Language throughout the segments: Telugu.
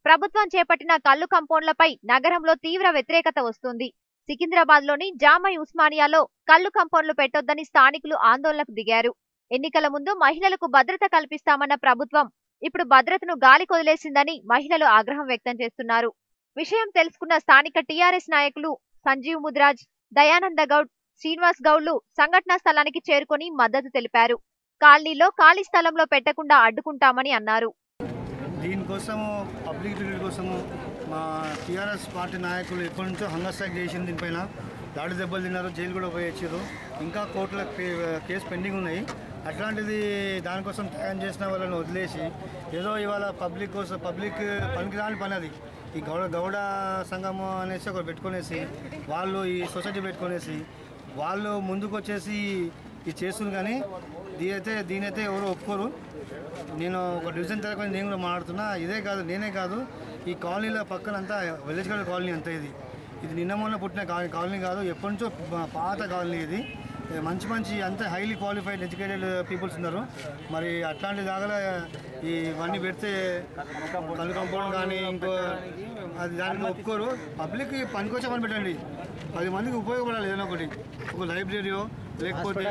ప్రభుత్వం చేపట్టిన కల్లు కంపౌండ్లపై నగరంలో తీవ్ర వ్యతిరేకత వస్తుంది సికింద్రాబాద్ లోని జామై ఉస్మానియాలో కల్లు కంపౌండ్లు పెట్టొద్దని స్థానికులు ఆందోళనకు దిగారు ఎన్నికల ముందు మహిళలకు భద్రత కల్పిస్తామన్న ప్రభుత్వం ఇప్పుడు భద్రతను గాలి కొదిలేసిందని మహిళలు ఆగ్రహం వ్యక్తం చేస్తున్నారు విషయం తెలుసుకున్న స్థానిక టీఆర్ఎస్ నాయకులు సంజీవ్ ముద్రాజ్ దయానంద గౌడ్ శ్రీనివాస్ గౌడ్లు సంఘటనా స్థలానికి చేరుకొని మద్దతు తెలిపారు కాలనీలో ఖాళీ స్థలంలో పెట్టకుండా అడ్డుకుంటామని అన్నారు దీనికోసము పబ్లిక్ యూటిలిటీ కోసము మా టీఆర్ఎస్ పార్టీ నాయకులు ఎప్పటి నుంచో హంగర్ స్ట్రైక్ చేసింది దీనిపైన దాడి దెబ్బలు తిన్నారు జైలు కూడా పోయి వచ్చారు ఇంకా కోర్టులో కే- కేసు పెండింగ్ ఉన్నాయి అట్లాంటిది దానికోసం త్యాగం చేసిన వాళ్ళని వదిలేసి ఏదో ఇవాళ పబ్లిక్ కోసం పబ్లిక్ పనికిరాని పని అది ఈ గౌడ గౌడ సంఘము అనేసి ఒకటి పెట్టుకునేసి వాళ్ళు ఈ సొసైటీ పెట్టుకునేసి వాళ్ళు ముందుకు వచ్చేసి ఇది చేస్తున్నారు కానీ దీనైతే దీనైతే ఎవరు ఒప్పుకోరు నేను ఒక డివిజన్ తరగతి నేను కూడా మాట్లాడుతున్నా ఇదే కాదు నేనే కాదు ఈ కాలనీలో పక్కన అంతా విలేజ్ గడ్ కాలనీ అంతా ఇది ఇది నిన్న మొన్న పుట్టిన కా- కాలనీ కాదు ఎప్పటి నుంచో ప- పాత కాలనీ ఇది ఏ మంచి మంచి అంత హైలీ క్వాలిఫైడ్ ఎడ్యుకేటెడ్ పీపుల్స్ ఉన్నారు మరి అట్లాంటి దాగల ఈ ఇవన్నీ పెడితే కళ్ళు కంపౌండ్ కానీ ఇంకో అది దానికి ఒప్పుకోరు పబ్లిక్ పనికొచ్చే పని పెట్టండి పది మందికి ఉపయోగపడాలి ఏదైనా ఒకటి ఒక లైబ్రరీయో లేకపోతే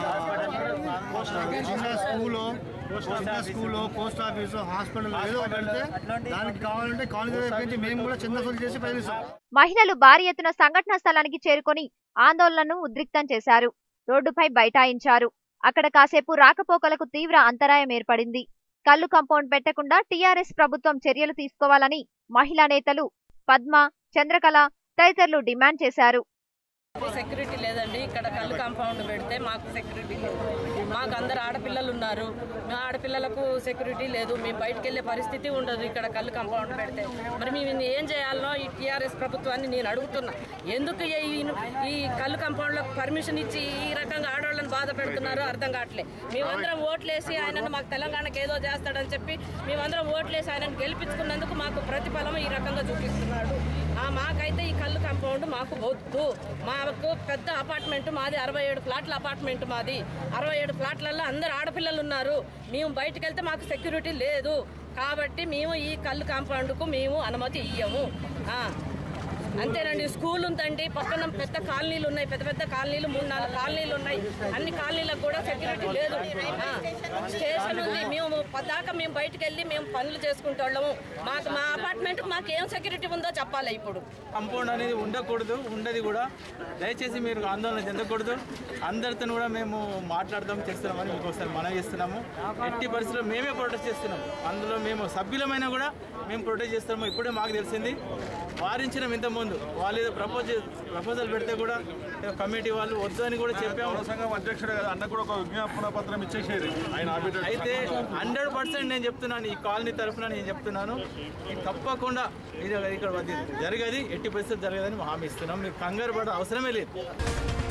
ఒక చిన్న స్కూలో చిన్న స్కూల్లో పోస్ట్ ఆఫీసు హాస్పిటల్ ఏదో ఒకటి వెళ్తే దానికి కావాలంటే కాలేజ్ దగ్గర నుంచి మేము కూడా చిన్న వసూలు చేసి పయనిస్తాం మహిళలు భారీ ఎత్తున సంఘటనా స్థలానికి చేరుకొని ఆందోళనను ఉద్రిక్తం చేశారు రోడ్డుపై బైఠాయించారు అక్కడ కాసేపు రాకపోకలకు తీవ్ర అంతరాయం ఏర్పడింది కల్లు కాంపౌండ్ పెట్టకుండా టీఆర్ఎస్ ప్రభుత్వం చర్యలు తీసుకోవాలని మహిళా నేతలు పద్మ చంద్రకళ తదితరులు డిమాండ్ చేశారు సెక్యూరిటీ లేదండి ఇక్కడ కళ్ళు కాంపౌండ్ పెడితే మాకు సెక్యూరిటీ లేదు మాకు అందరు ఆడపిల్లలు ఉన్నారు మా ఆడపిల్లలకు సెక్యూరిటీ లేదు మేము బయటకు వెళ్ళే పరిస్థితి ఉండదు ఇక్కడ కళ్ళు కాంపౌండ్ పెడితే మరి మేము ఏం చేయాలనో ఈ టీఆర్ఎస్ ప్రభుత్వాన్ని నేను అడుగుతున్నా ఎందుకు ఈ ఈ కళ్ళు కాంపౌండ్లకు పర్మిషన్ ఇచ్చి ఈ రకంగా ఆడవాళ్ళని బాధ పెడుతున్నారో అర్థం కావట్లేదు మేమందరం ఓట్లేసి ఆయనను మాకు తెలంగాణకు ఏదో చేస్తాడని చెప్పి మేమందరం ఓట్లేసి ఆయనను గెలిపించుకున్నందుకు మాకు ప్రతిఫలం ఈ రకంగా చూపిస్తున్నాడు ఆ మాకైతే ఈ కళ్ళు కాంపౌండ్ మాకు వద్దు మాకు పెద్ద అపార్ట్మెంట్ మాది అరవై ఏడు ఫ్లాట్ల అపార్ట్మెంట్ మాది అరవై ఏడు ఫ్లాట్లలో అందరు ఆడపిల్లలు ఉన్నారు మేము బయటకు వెళ్తే మాకు సెక్యూరిటీ లేదు కాబట్టి మేము ఈ కళ్ళు కాంపౌండ్కు మేము అనుమతి ఇయ్యము ఆ. అంతేనండి స్కూల్ ఉందండి పక్కన పెద్ద కాలనీలు ఉన్నాయి పెద్ద పెద్ద కాలనీలు మూడు నాలుగు కాలనీలు ఉన్నాయి అన్ని కాలనీలకు కూడా సెక్యూరిటీ లేదు ఆ, స్టేషన్ ఉంది మేము పదాక మేము బయటకు వెళ్ళి మేము పనులు చేసుకుంటాము మాకు మా అపార్ట్మెంట్ మాకు ఏం సెక్యూరిటీ ఉందో చెప్పాలి ఇప్పుడు కంపౌండ్ అనేది ఉండకూడదు ఉండదు కూడా దయచేసి మీరు ఆందోళన చెందకూడదు అందరితో కూడా మేము మాట్లాడదాం చేస్తున్నామని మీకు ఒకసారి మనవి చేస్తున్నాము ఎట్టి పరిస్థితుల్లో మేమే ప్రొటెస్ట్ చేస్తున్నాం అందులో మేము సభ్యులమైనా కూడా మేము ప్రొటెస్ట్ చేస్తున్నాము ఇప్పుడే మాకు తెలిసింది వారించినాం ఇంతకుముందు వాళ్ళు ఏదో ప్రపోజ్ ప్రపోజల్ పెడితే కూడా ఏదో కమిటీ వాళ్ళు వద్దు అని కూడా చెప్పాము సంఘం అధ్యక్షుడు కదా అన్న కూడా ఒక విజ్ఞాపన పత్రం ఇచ్చేసేది ఆయన ఆర్బిట్రేట్ అయితే హండ్రెడ్ పర్సెంట్ నేను చెప్తున్నాను ఈ కాలనీ తరఫున నేను చెప్తున్నాను ఇది తప్పకుండా ఇది ఇక్కడ అది జరగదు ఎట్టి పరిస్థితి జరగదని హామీ ఇస్తున్నాం మీకు కంగారు పడ అవసరమే లేదు